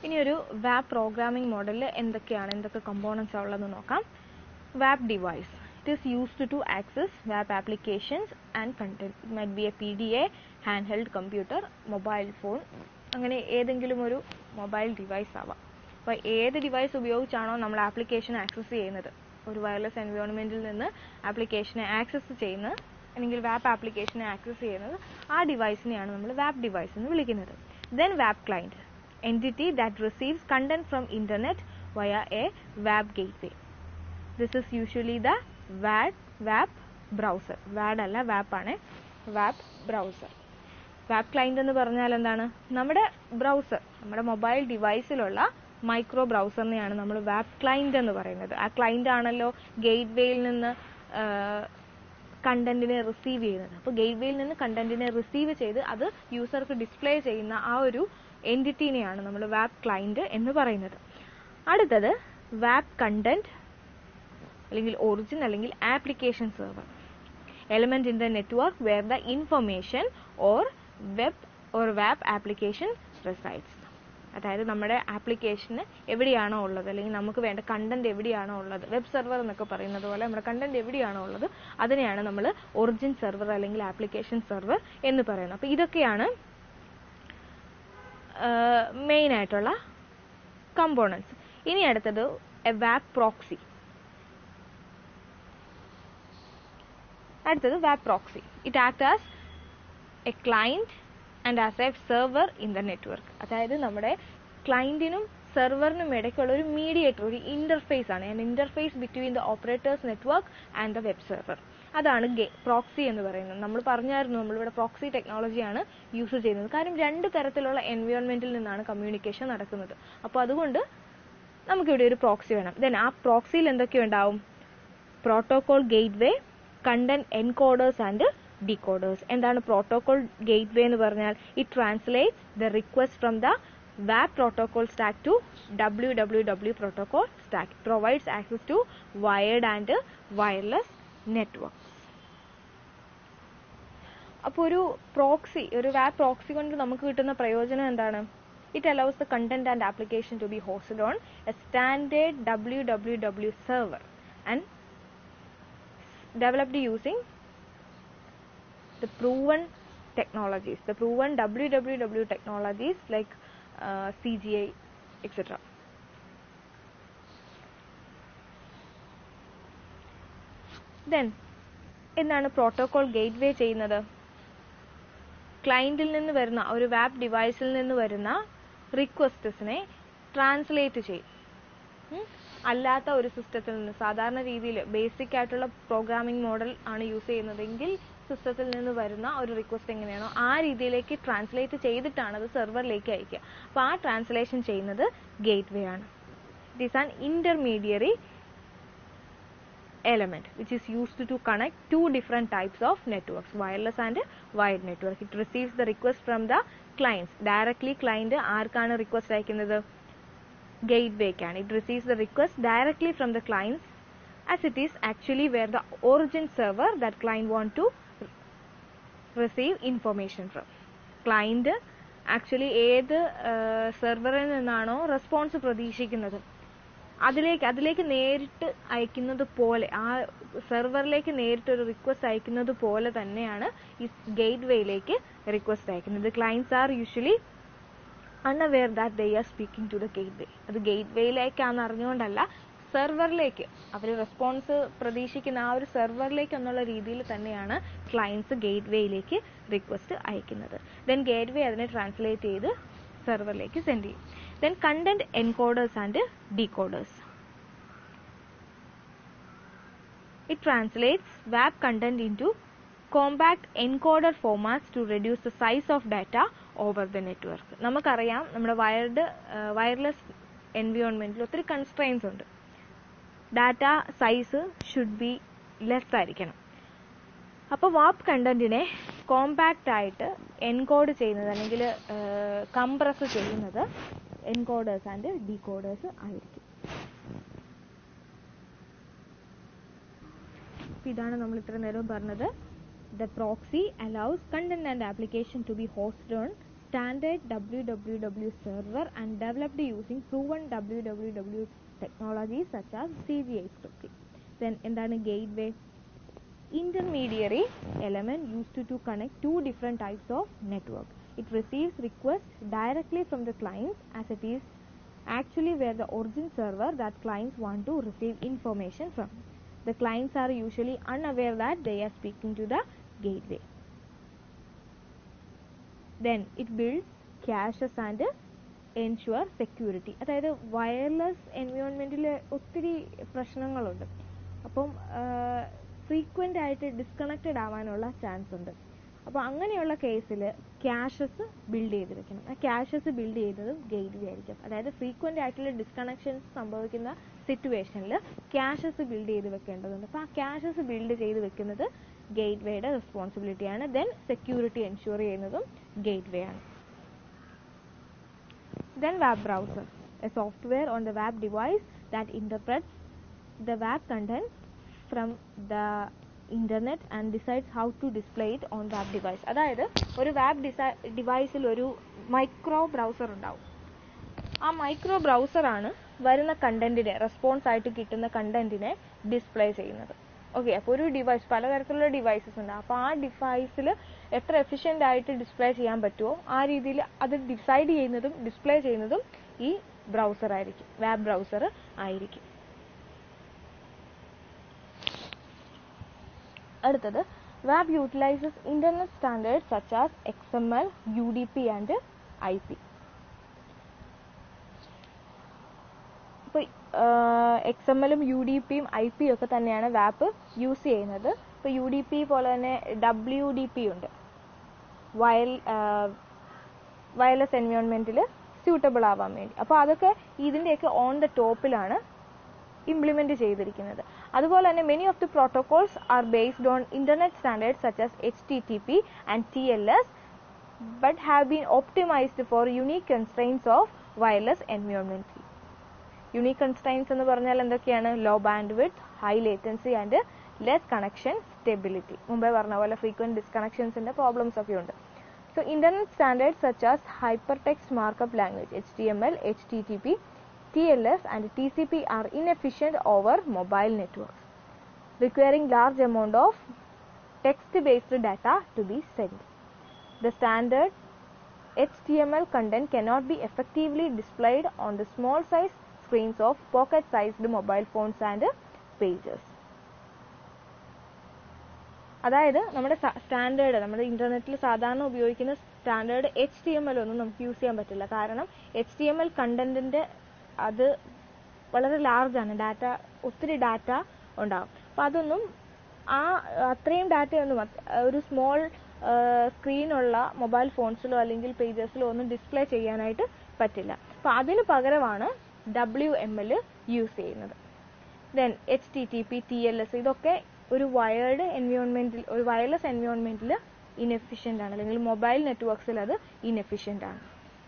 ഇനി ഒരു വാപ്പ് പ്രോഗ്രാമിംഗ് മോഡലിൽ എന്തൊക്കെയാണ് എന്തൊക്കെ കമ്പോണൻസ് ഉള്ളതെന്ന് നോക്കാം വാപ്പ് device it is used to access വാപ്പ് applications and content it might be A P D A hand held computer mobile phone അങ്ങനെ ഏതെങ്കിലും ഒരു മൊബൈൽ ഡിവൈസ് ആവാം അപ്പോൾ ഏത് ഡിവൈസ് ഉപയോഗിച്ചാണോ നമ്മൾ ആപ്ലിക്കേഷൻ ആക്സസ് ചെയ്യുന്നത് ഒരു വയർലെസ് എൻവയോൺമെന്റിൽ നിന്ന് ആപ്ലിക്കേഷനെ ആക്സസ് ചെയ്യുന്നത് അല്ലെങ്കിൽ വാപ്പ് ആപ്ലിക്കേഷനെ ആക്സസ് ചെയ്യുന്നത് ആ ഡിവൈസിനെയാണ് നമ്മൾ വാപ്പ് ഡിവൈസ് എന്ന് വിളിക്കുന്നത് ദെൻ വാപ്പ് client entity that receives content from internet via a web gateway. This is usually the WAD web browser. WAD അല്ല WAP ആണ് WAP browser. വാപ്പ് ക്ലൈന്റ് എന്ന് പറഞ്ഞാൽ എന്താണ് നമ്മുടെ ബ്രൗസർ നമ്മുടെ മൊബൈൽ ഡിവൈസിലുള്ള മൈക്രോ ബ്രൗസറിനെയാണ് നമ്മൾ വാപ്പ് ക്ലൈന്റ് എന്ന് പറയുന്നത് ആ ക്ലൈന്റ് ആണല്ലോ ഗേറ്റ് വേയിൽ നിന്ന് കണ്ടന്റിനെ റിസീവ് ചെയ്യുന്നത് അപ്പോൾ ഗേറ്റ് വേയിൽ നിന്ന് കണ്ടന്റിനെ റിസീവ് ചെയ്ത് അത് യൂസർക്ക് ഡിസ്പ്ലേ ചെയ്യുന്ന ആ ഒരു എൻറ്റിറ്റിനെയാണ് നമ്മൾ വാപ്പ് ക്ലൈന്റ് എന്ന് പറയുന്നത് അടുത്തത് വാപ്പ് കണ്ടന്റ് അല്ലെങ്കിൽ ഒറിജിൻ അല്ലെങ്കിൽ application server element in the network where the information or web or വാപ്പ് ആപ്ലിക്കേഷൻ റെസൈഡ്സ് അതായത് നമ്മുടെ ആപ്ലിക്കേഷന് എവിടെയാണോ ഉള്ളത് അല്ലെങ്കിൽ നമുക്ക് വേണ്ട കണ്ടന്റ് എവിടെയാണോ ഉള്ളത് വെബ് സെർവർ എന്നൊക്കെ പറയുന്നത് പോലെ നമ്മുടെ കണ്ടന്റ് എവിടെയാണോ ഉള്ളത് അതിനെയാണ് നമ്മൾ ഒറിജിൻ സെർവർ അല്ലെങ്കിൽ ആപ്ലിക്കേഷൻ സെർവർ എന്ന് പറയുന്നത് അപ്പോൾ ഇതൊക്കെയാണ് മെയിൻ ആയിട്ടുള്ള കമ്പോണൻസ് ഇനി അടുത്തത് വാപ്പ് പ്രോക്സി അടുത്തത് വാപ്പ് proxy it act as a client and as a server in the network അതായത് നമ്മുടെ ക്ലൈന്റിനും സെർവറിനും ഇടയ്ക്കുള്ള ഒരു മീഡിയേറ്റർ ഒരു ഇന്റർഫേസ് ആണ് and interface between the operators network and the web server അതാണ് പ്രോക്സി എന്ന് പറയുന്നത് നമ്മൾ പറഞ്ഞായിരുന്നു നമ്മളിവിടെ പ്രോക്സി ടെക്നോളജിയാണ് യൂസ് ചെയ്യുന്നത് കാര്യം രണ്ട് തരത്തിലുള്ള എൻവയോൺമെന്റിൽ നിന്നാണ് കമ്മ്യൂണിക്കേഷൻ നടക്കുന്നത് അപ്പോൾ അതുകൊണ്ട് നമുക്കിവിടെ ഒരു പ്രോക്സി വേണം ദെൻ ആ പ്രോക്സിയിൽ എന്തൊക്കെ ഉണ്ടാവും protocol gateway content encoders and decoders എന്താണ് പ്രോട്ടോകോൾ ഗേറ്റ് വേ എന്ന് പറഞ്ഞാൽ it translate the request from the വാപ്പ് protocol stack to W W W protocol stack provides access to wired and wireless network അപ്പോൾ ഒരു proxy ഒരു വാപ്പ് proxy കൊണ്ട് നമുക്ക് കിട്ടുന്ന പ്രയോജനം എന്താണ് it allows the content and application to be hosted on a standard W W W server and developed using the proven technologies, the proven www technologies like uh, CGI, etc. Then, എന്താണ് protocol gateway ചെയ്യുന്നത് ക്ലയന്റിൽ നിന്ന് വരുന്ന ഒരു വാപ്പ് ഡിവൈസിൽ നിന്ന് വരുന്ന റിക്വസ്റ്റസിനെ translate ചെയ്യും അല്ലാത്ത ഒരു സിസ്റ്റത്തിൽ നിന്ന് സാധാരണ രീതിയിൽ ബേസിക് ആയിട്ടുള്ള പ്രോഗ്രാമിംഗ് മോഡൽ ആണ് യൂസ് ചെയ്യുന്നതെങ്കിൽ സിസ്റ്റത്തിൽ നിന്ന് വരുന്ന ഒരു റിക്വസ്റ്റ് എങ്ങനെയാണോ ആ രീതിയിലേക്ക് ട്രാൻസ്ലേറ്റ് ചെയ്തിട്ടാണ് അത് സെർവറിലേക്ക് അയക്കുക അപ്പോൾ ആ ട്രാൻസ്ലേഷൻ ചെയ്യുന്നത് ഗേറ്റ് വേ ആണ് it is an intermediary element which is used to connect two different types of networks wireless and wired network it receives the request from the clients directly client ആർക്കാണ് request അയക്കുന്നത് ഗേറ്റ്വേക്കാണ് it receives the request directly from the clients as it is actually where the origin server that client want to receive information from client actually ഏത് സെർവറിൽ നിന്നാണോ response പ്രതീക്ഷിക്കുന്നത് അതിലേക്ക് അതിലേക്ക് നേരിട്ട് അയക്കുന്നത് പോലെ ആ സെർവറിലേക്ക് നേരിട്ട് ഒരു റിക്വസ്റ്റ് അയക്കുന്നത് പോലെ തന്നെയാണ് ഈ ഗേറ്റ് വേയിലേക്ക് റിക്വസ്റ്റ് അയക്കുന്നത് clients are usually unaware that they are speaking to the gateway അത് ഗേറ്റ് വേയിലേക്കാന്ന് അറിഞ്ഞുകൊണ്ടല്ല സെർവറിലേക്ക് അവർ റെസ്പോൺസ് പ്രതീക്ഷിക്കുന്ന ആ ഒരു സെർവറിലേക്ക് എന്നുള്ള രീതിയിൽ തന്നെയാണ് ക്ലയൻസ് ഗേറ്റ് വേയിലേക്ക് റിക്വസ്റ്റ് അയക്കുന്നത് ദെൻ ഗേറ്റ് വേ അതിനെ ട്രാൻസ്ലേറ്റ് ചെയ്ത് സെർവറിലേക്ക് സെൻഡ് ചെയ്യും then content encoders and decoders it translates വാപ്പ് content in to compact encoder formats to reduce the size of data over the network നമുക്കറിയാം നമ്മുടെ വയർഡ് വയർലെസ് എൻവിയോൺമെന്റിൽ ഒത്തിരി കൺസ്ട്രെയിൻസ് ഉണ്ട് data size should be less ആയിരിക്കണം അപ്പോൾ വാപ്പ് കണ്ടന്റിനെ compact ആയിട്ട് encode ചെയ്യുന്നത് അല്ലെങ്കിൽ കംപ്രസ് ചെയ്യുന്നത് എൻകോഡേഴ്സ് ആൻഡ് ഡീകോഡേഴ്സ് ആയിരിക്കും ഇതാണ് നമ്മൾ ഇത്ര നേരം പറഞ്ഞത് The proxy allows content and application to be hosted on standard www server and developed using proven www technologies such as CGI scripting. Then എന്താണ് gateway? Intermediary element used to, to connect two different types of network. It receives requests directly from the clients as it is actually where the origin server that clients want to receive information from. The clients are usually unaware that they are speaking to the gateway. Then it builds caches and ensure security. അതായത് wireless എൻവയോൺമെൻറ്റിൽ ഒത്തിരി പ്രശ്നങ്ങളുണ്ട് അപ്പം frequent ആയിട്ട് disconnected ആവാനുള്ള chance ഉണ്ട് അപ്പോൾ അങ്ങനെയുള്ള കേസിൽ ക്യാഷസ് ബിൽഡ് ചെയ്ത് വെക്കണം ആ ക്യാഷസ് ബിൽഡ് ചെയ്യുന്നതും ഗേറ്റ്വേ ആയിരിക്കും അതായത് ഫ്രീക്വൻ്റ് ആയിട്ടുള്ള ഡിസ്കണക്ഷൻസ് സംഭവിക്കുന്ന സിറ്റുവേഷനിൽ ക്യാഷസ് ബിൽഡ് ചെയ്ത് വെക്കേണ്ടതുണ്ട് അപ്പോൾ ആ ക്യാഷസ് ബിൽഡ് ചെയ്ത് വെക്കുന്നത് ഗേറ്റ്വേയുടെ റെസ്പോൺസിബിലിറ്റിയാണ് ദെൻ സെക്യൂരിറ്റി എൻഷുർ ചെയ്യുന്നതും ഗേറ്റ്വേ ആണ് Then web browser, a software on the web device that interprets the web content from the internet and decides how to display it on web device. അതായത് ഒരു web ഡിവൈസിൽ ഒരു micro browser ഉണ്ടാവും ആ micro ബ്രൗസറാണ് വരുന്ന കണ്ടന്റിനെ response ആയിട്ട് കിട്ടുന്ന കണ്ടന്റിനെ display ചെയ്യുന്നത് okay അപ്പോൾ ഒരു ഡിവൈസ് പലതരത്തിലുള്ള ഡിവൈസസ് ഉണ്ട് അപ്പോൾ ആ ഡിവൈസിൽ എത്ര എഫിഷ്യൻ്റ് ആയിട്ട് ഡിസ്പ്ലേ ചെയ്യാൻ പറ്റുമോ ആ രീതിയിൽ അത് ഡിസൈഡ് ചെയ്യുന്നതും ഡിസ്പ്ലേ ചെയ്യുന്നതും ഈ ബ്രൗസർ ആയിരിക്കും വെബ് ബ്രൗസർ ആയിരിക്കും അടുത്തത് web utilizes internet standard such as X M L U D P and I P ഇപ്പോൾ എക്സ് എം എല്ലും യു ഡി പിയും ഐ പിയും ഒക്കെ തന്നെയാണ് വാപ്പ് യൂസ് ചെയ്യുന്നത് ഇപ്പോൾ യു ഡി പി പോലെ തന്നെ ഡബ്ല്യു ഡി പി ഉണ്ട് വയൽ വയർലെസ് എൻവയോൺമെന്റിൽ സ്യൂട്ടബിൾ ആവാൻ വേണ്ടി അപ്പോൾ അതൊക്കെ ഇതിൻ്റെയൊക്കെ ഓൺ ദ ടോപ്പിലാണ് ഇംപ്ലിമെന്റ് ചെയ്തിരിക്കുന്നത് അതുപോലെ തന്നെ many of the protocols are based on internet standard such as H T T P and T L S but have been optimized for unique constraints of wireless environment unique constraints എന്ന് പറഞ്ഞാൽ എന്തൊക്കെയാണ് low bandwidth high latency and less connection stability മുമ്പേ പറഞ്ഞ പോലെ frequent ഡിസ്കണക്ഷൻസിന്റെ problems ഒക്കെ ഉണ്ട് so internet standard such as hypertext markup language H T M L H T T P TLS and TCP are inefficient over mobile networks, requiring large amount of text-based data to be sent. The standard HTML content cannot be effectively displayed on the small size screens of pocket-sized mobile phones and pages. അതായത് നമ്മുടെ standard നമ്മുടെ ഇന്റർനെറ്റിൽ സാധാരണ ഉപയോഗിക്കുന്ന standard H T M L ഒന്നും നമുക്ക് use ചെയ്യാൻ പറ്റില്ല കാരണം എച്ച് ടി എം എൽ കണ്ടന്റിന്റെ അത് വളരെ ലാർജ് ആണ് ഡാറ്റ ഒത്തിരി ഡാറ്റ ഉണ്ടാവും അപ്പം അതൊന്നും ആ അത്രയും ഡാറ്റയൊന്നും ഒരു സ്മോൾ സ്ക്രീനുള്ള മൊബൈൽ ഫോൺസിലോ അല്ലെങ്കിൽ പേജസിലോ ഒന്നും ഡിസ്പ്ലേ ചെയ്യാനായിട്ട് പറ്റില്ല അപ്പം അതിന് പകരമാണ് ഡബ്ല്യു എം എൽ യൂസ് ചെയ്യുന്നത് then H T T P T L S ഇതൊക്കെ ഒരു വയേർഡ് എൻവയോൺമെന്റിൽ ഒരു വയർലെസ് എൻവയോൺമെന്റിൽ ഇൻഎഫിഷ്യന്റ് ആണ് അല്ലെങ്കിൽ മൊബൈൽ നെറ്റ്വർക്സിൽ അത് ഇൻഎഫിഷ്യന്റ് ആണ്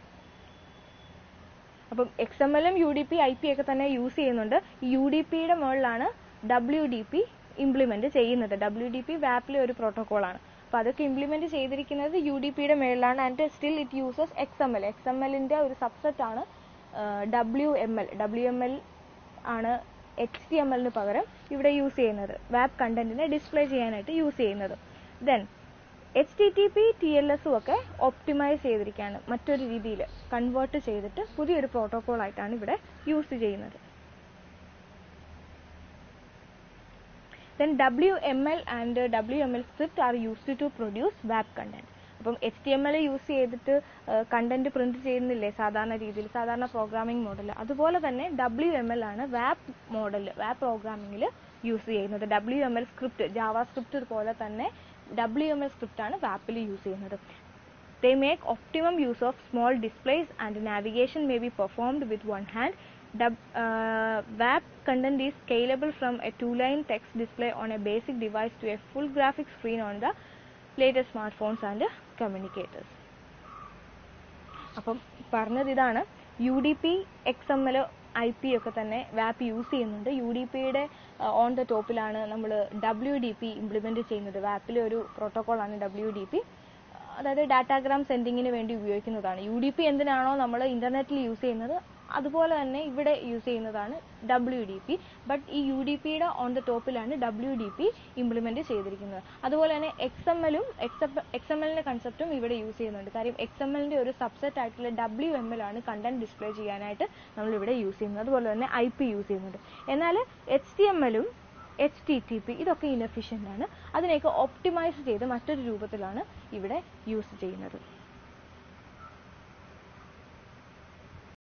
അപ്പം എക്സ് എം എല്ലും U D P I P ഒക്കെ തന്നെ യൂസ് ചെയ്യുന്നുണ്ട് യു ഡി പിയുടെ മുകളിലാണ് ഡബ്ല്യു ഡി പി ഇംപ്ലിമെന്റ് ചെയ്യുന്നത് ഡബ്ല്യു ഡി പി വാപ്പിലെ ഒരു പ്രോട്ടോകോൾ ആണ് അപ്പൊ അതൊക്കെ ഇംപ്ലിമെന്റ് ചെയ്തിരിക്കുന്നത് യു ഡി പിയുടെ മേളിലാണ് and still it uses X M L X M എല്ലിന്റെ ഒരു സബ്സെറ്റ് ആണ് W M L W M L ആണ് എച്ച് ടി എം എല്ലിന് പകരം ഇവിടെ യൂസ് ചെയ്യുന്നത് വാപ്പ് കണ്ടന്റിനെ ഡിസ്പ്ലേ ചെയ്യാനായിട്ട് യൂസ് ചെയ്യുന്നത് then H T T P T L എസും ഒക്കെ ഒപ്റ്റിമൈസ് ചെയ്തിരിക്കുകയാണ് മറ്റൊരു രീതിയിൽ കൺവേർട്ട് ചെയ്തിട്ട് പുതിയൊരു പ്രോട്ടോകോൾ ആയിട്ടാണ് ഇവിടെ യൂസ് ചെയ്യുന്നത് then W M L and W M L script are used to produce വാപ്പ് കണ്ടന്റ് അപ്പം H T M L use ചെയ്തിട്ട് കണ്ടന്റ് പ്രിന്റ് ചെയ്യുന്നില്ലേ സാധാരണ രീതിയിൽ സാധാരണ പ്രോഗ്രാമിംഗ് മോഡൽ അതുപോലെ തന്നെ ഡബ്ല്യു എം എൽ ആണ് വാപ്പ് മോഡൽ വാപ്പ് പ്രോഗ്രാമിംഗിൽ യൂസ് ചെയ്യുന്നത് W M L script Java script പോലെ തന്നെ ഡബ്ല്യു എം എൽ സ്ക്രിപ്റ്റ് ആണ് വാപ്പിൽ യൂസ് ചെയ്യുന്നത് they make optimum use of small displays and navigation may be performed with one hand WAP content is scalable from a two-line text display on a basic device to a full graphic screen on the latest smartphones and communicators. അപ്പം പറഞ്ഞത് ഇതാണ് U D P X M L I P ഒക്കെ തന്നെ വാപ്പ് use ചെയ്യുന്നുണ്ട് U D പിയുടെ on the ടോപ്പിലാണ് നമ്മൾ ഡബ്ല്യു ഡി പി ഇംപ്ലിമെന്റ് ചെയ്യുന്നത് വാപ്പിലെ ഒരു പ്രോട്ടോകോൾ ആണ് ഡബ്ല്യു ഡി പി അതായത് ഡാറ്റാഗ്രാം സെൻഡിങ്ങിന് വേണ്ടി ഉപയോഗിക്കുന്നതാണ് യു ഡി പി എന്തിനാണോ നമ്മൾ ഇന്റർനെറ്റിൽ യൂസ് ചെയ്യുന്നത് അതുപോലെ തന്നെ ഇവിടെ യൂസ് ചെയ്യുന്നതാണ് ഡബ്ല്യു ഡി പി ബട്ട് ഈ യു ഡി പിയുടെ ഓൺ ദ ടോപ്പിലാണ് ഡബ്ല്യു ഡി പി ഇംപ്ലിമെന്റ് ചെയ്തിരിക്കുന്നത് അതുപോലെ തന്നെ എക്സ് എം എല്ലും എക്സ് എം എല്ലിന്റെ കൺസെപ്റ്റും ഇവിടെ യൂസ് ചെയ്യുന്നുണ്ട് കാര്യം എക്സ് എം എല്ലിന്റെ ഒരു സബ്സെറ്റ് ആയിട്ടുള്ള ഡബ്ല്യു എം എൽ ആണ് കണ്ടന്റ് ഡിസ്പ്ലേ ചെയ്യാനായിട്ട് നമ്മൾ ഇവിടെ യൂസ് ചെയ്യുന്നത് അതുപോലെ തന്നെ ഐ പി യൂസ് ചെയ്യുന്നുണ്ട് എന്നാൽ എച്ച് ടി എം എല്ലും എച്ച് ടി ടി പി ഇതൊക്കെ ഇനഫിഷ്യൻ്റ് ആണ് അതിനെയൊക്കെ ഒപ്റ്റിമൈസ് ചെയ്ത് മറ്റൊരു രൂപത്തിലാണ് ഇവിടെ യൂസ് ചെയ്യുന്നത്